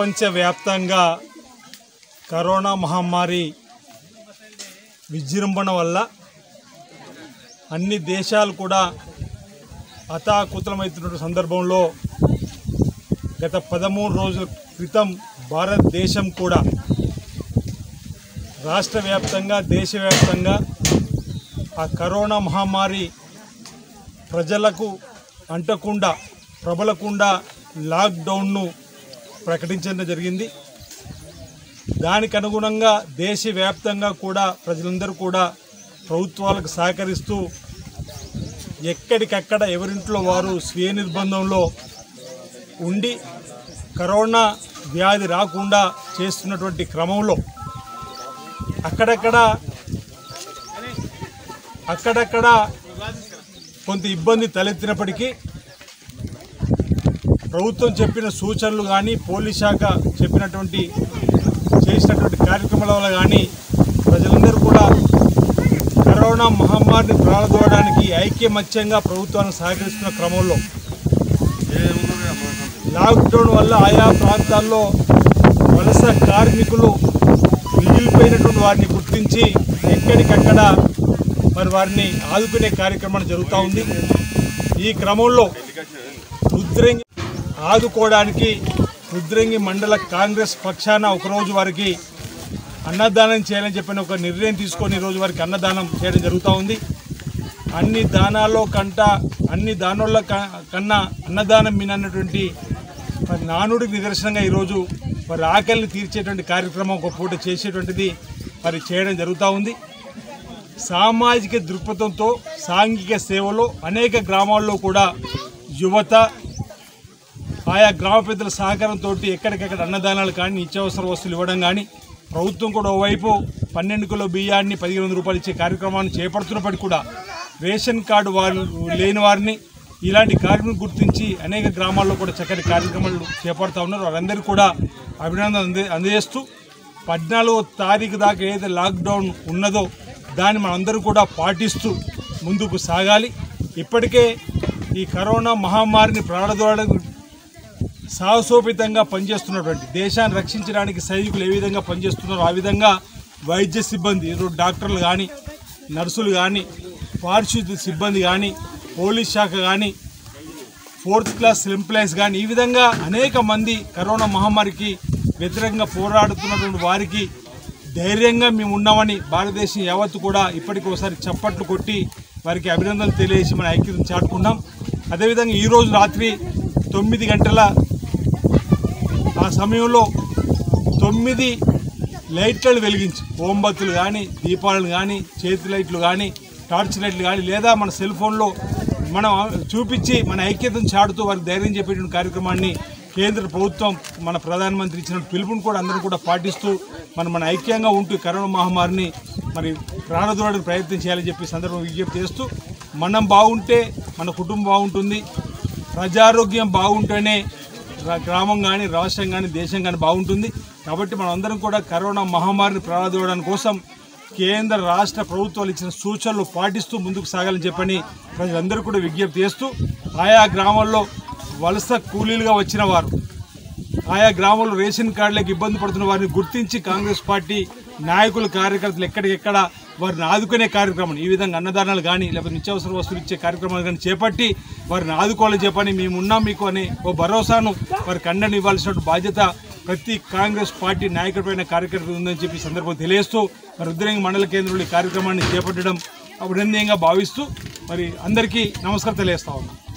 ప్రపంచవ్యాప్తంగా కరోనా మహమ్మారి విజృంభణ వల్ల అన్ని దేశాలు కూడా అతాకుతలమవుతున్న సందర్భంలో గత పదమూడు రోజుల క్రితం భారతదేశం కూడా రాష్ట్ర వ్యాప్తంగా దేశవ్యాప్తంగా ఆ కరోనా మహమ్మారి ప్రజలకు అంటకుండా ప్రబలకుండా లాక్డౌన్ను ప్రకటించడం జరిగింది దానికి అనుగుణంగా దేశవ్యాప్తంగా కూడా ప్రజలందరూ కూడా ప్రభుత్వాలకు సహకరిస్తూ ఎక్కడికక్కడ ఎవరింట్లో వారు స్వీయ నిర్బంధంలో ఉండి కరోనా వ్యాధి రాకుండా చేస్తున్నటువంటి క్రమంలో అక్కడక్కడ అక్కడక్కడ కొంత ఇబ్బంది తలెత్తినప్పటికీ ప్రభుత్వం చెప్పిన సూచనలు కానీ పోలీస్ శాఖ చెప్పినటువంటి చేసినటువంటి కార్యక్రమాల వల్ల కానీ ప్రజలందరూ కూడా కరోనా మహమ్మారిని ప్రారంభడానికి ఐక్యమత్యంగా ప్రభుత్వాన్ని సహకరిస్తున్న క్రమంలో లాక్డౌన్ వల్ల ఆయా ప్రాంతాల్లో వలస కార్మికులు మిగిలిపోయినటువంటి వారిని గుర్తించి ఎక్కడికక్కడ మరి వారిని ఆదుకునే కార్యక్రమం జరుగుతూ ఉంది ఈ క్రమంలో రుద్రంగి ఆదుకోవడానికి రుద్రంగి మండల కాంగ్రెస్ పక్షాన ఒకరోజు వారికి అన్నదానం చేయాలని చెప్పిన ఒక నిర్ణయం తీసుకొని ఈరోజు వారికి అన్నదానం చేయడం జరుగుతూ ఉంది అన్ని దానాల్లో కంట అన్ని దానాల కన్నా అన్నదానం మీనన్నటువంటి మరి నానుడికి నిదర్శనంగా ఈరోజు మరి ఆకలిని తీర్చేటువంటి కార్యక్రమం ఒక పూట చేసేటువంటిది మరి చేయడం జరుగుతూ ఉంది సామాజిక దృక్పథంతో సాంఘిక సేవలో అనేక గ్రామాల్లో కూడా యువత ఆయా గ్రామ పెద్దల సహకారంతో ఎక్కడికెక్కడ అన్నదానాలు కానీ నిత్యావసర వస్తువులు ఇవ్వడం కానీ ప్రభుత్వం కూడా ఓవైపు పన్నెండు కిలో బియ్యాన్ని పదిహేను వందల రూపాయలు ఇచ్చే కార్యక్రమాన్ని చేపడుతున్నప్పటికీ కూడా రేషన్ కార్డు వారు లేని వారిని ఇలాంటి కార్యక్రమం గుర్తించి అనేక గ్రామాల్లో కూడా చక్కటి కార్యక్రమాలు చేపడుతూ ఉన్నారు వారందరికీ కూడా అభినందన అందే అందజేస్తూ పద్నాలుగో తారీఖు దాకా ఏదైతే లాక్డౌన్ ఉన్నదో దాన్ని మనందరూ కూడా పాటిస్తూ ముందుకు సాగాలి ఇప్పటికే ఈ కరోనా మహమ్మారిని ప్రారంభ సాహసోపితంగా పనిచేస్తున్నటువంటి దేశాన్ని రక్షించడానికి సైనికులు ఏ విధంగా పనిచేస్తున్నారో ఆ విధంగా వైద్య సిబ్బంది ఈరోజు డాక్టర్లు కానీ నర్సులు కానీ పారిశుద్ధ్య సిబ్బంది కానీ పోలీస్ శాఖ కానీ ఫోర్త్ క్లాస్ ఎంప్లాయీస్ కానీ ఈ విధంగా అనేక మంది కరోనా మహమ్మారికి వ్యతిరేకంగా పోరాడుతున్నటువంటి వారికి ధైర్యంగా మేము ఉన్నామని భారతదేశం యావత్తు కూడా ఇప్పటికి ఒకసారి చప్పట్లు కొట్టి వారికి అభినందనలు తెలియజేసి మన ఐక్యతను చాటుకున్నాం అదేవిధంగా ఈరోజు రాత్రి తొమ్మిది గంటల ఆ సమయంలో తొమ్మిది లైట్లను వెలిగించి ఓంబత్తులు కానీ దీపాలను కానీ చేతి లైట్లు కానీ టార్చ్ లైట్లు కానీ లేదా మన సెల్ ఫోన్లో మనం చూపించి మన ఐక్యతను చాటుతూ వారికి ధైర్యం చెప్పేటువంటి కార్యక్రమాన్ని కేంద్ర ప్రభుత్వం మన ప్రధానమంత్రి ఇచ్చిన పిలుపుని కూడా అందరూ కూడా పాటిస్తూ మనం మన ఐక్యంగా ఉంటూ ఈ కరోనా మహమ్మారిని మరి ప్రాణదూడడానికి ప్రయత్నం చేయాలని చెప్పి ఈ సందర్భంగా విజ్ఞప్తి చేస్తూ మనం బాగుంటే మన కుటుంబం బాగుంటుంది ప్రజారోగ్యం బాగుంటేనే రా- గ్రామం కానీ రాష్ట్రం కానీ దేశం కానీ బాగుంటుంది కాబట్టి మనం అందరం కూడా కరోనా మహమ్మారిని ప్రారంభించడం కోసం కేంద్ర రాష్ట్ర ప్రభుత్వాలు ఇచ్చిన సూచనలు పాటిస్తూ ముందుకు సాగాలని చెప్పని ప్రజలందరూ కూడా విజ్ఞప్తి చేస్తూ ఆయా గ్రామాల్లో వలస కూలీలుగా వచ్చిన వారు ఆయా గ్రామాల్లో రేషన్ కార్డులకు ఇబ్బంది పడుతున్న వారిని గుర్తించి కాంగ్రెస్ పార్టీ నాయకులు కార్యకర్తలు ఎక్కడికెక్కడ వారిని ఆదుకునే కార్యక్రమం ఈ విధంగా అన్నదానాలు కానీ లేకపోతే నిత్యావసర వస్తువులు ఇచ్చే కార్యక్రమాలు కానీ చేపట్టి వారిని ఆదుకోవాలని చెప్పని మేము ఉన్నాం మీకు అనే ఓ భరోసాను వారికి అండని ఇవ్వాల్సిన బాధ్యత ప్రతి కాంగ్రెస్ పార్టీ నాయకుడిపైన కార్యకర్తలు ఉందని చెప్పి ఈ సందర్భం తెలియజేస్తూ మరి రుద్రంగి మండల కేంద్రంలో ఈ కార్యక్రమాన్ని చేపట్టడం అభినందనీయంగా భావిస్తూ మరి అందరికీ నమస్కారం తెలియజేస్తా ఉన్నాం